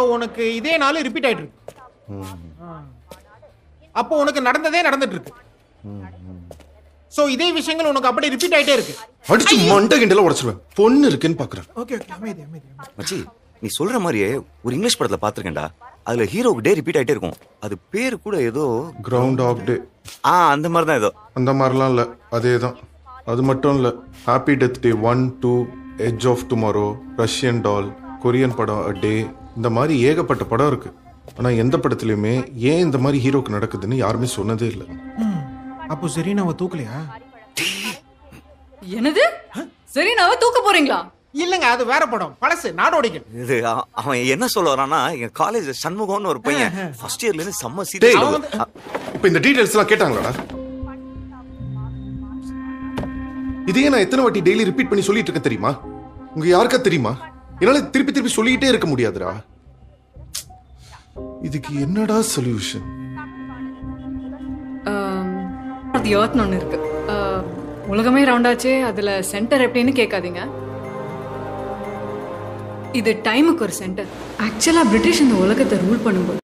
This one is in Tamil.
உனக்கு இதே நாள் ரிப்பீட் ஆயிட்டு இருக்கு ஆ. அப்போ உனக்கு நடந்ததே நடந்துட்டு இருக்கு சோ இதே விஷயங்கள் உனக்கு அப்படியே ரிப்பீட் ஆயிட்டே இருக்கு அடிச்சு மண்டை கிண்டல உடைச்சிருவேன் பொண்ணு இருக்குன்னு பாக்குறேன் ஓகே ஓகே அமைதி அமைதி அமைதி. மச்சி நீ சொல்ற மாதிரியே ஒரு இங்கிலீஷ் படத்துல பாத்திருக்கேன்டா அதுல ஹீரோக்கு டே ரிப்பீட் ஆயிட்டே இருக்கும் அது பேரு கூட ஏதோ கிரவுண்ட் ஆஃப் டே ஆ அந்த மாதிரி தான் ஏதோ அந்த மாதிரிலாம் இல்லை அதே தான் அது மட்டும் இல்லை happy death day one two edge of tomorrow Russian doll Korean படம் அ டே இந்த மாதிரி ஏகப்பட்ட படம் இருக்கு ஆனால் எந்த படத்துலையுமே ஏன் இந்த மாதிரி ஹீரோக்கு நடக்குதுன்னு யாருமே சொன்னதே இல்லை ம். அப்போ சரி நான் தூக்கலையா என்னது சரி நான் தூக்க போறீங்களா இல்லங்க அது வேற படம் பழசு நாடோடிகள் இது அ- அவன் என்ன சொல்ல வரான்னா எங்க காலேஜ் சண்முகம்னு ஒரு பையன் ஃபர்ஸ்ட் இயர்ல இருந்து செம்ம டேய் சீரியஸ் இப்போ இந்த டீடைல்ஸ் எல்லாம் கேட்டாங்களாடா இதையே நான் எத்தனை வாட்டி டெய்லி ரிப்பீட் பண்ணி சொல்லிட்டு இருக்கேன் தெரியுமா உங்க யாருக்கா தெரியுமா என்னால திருப்பி திருப்பி சொல்லிக்கிட்டே இருக்க முடியாதுடா இதுக்கு என்னடா சொல்யூஷன் தி எர்த்னு ஒன்று இருக்கு ஆஹ், உலகமே ரவுண்டாச்சே அதுல சென்டர் எப்படின்னு கேட்காதீங்க இது டைமுக்கு ஒரு சென்டர் ஆக்சுவலா பிரிட்டிஷ் இந்த உலகத்தை ரூல் பண்ணும்போது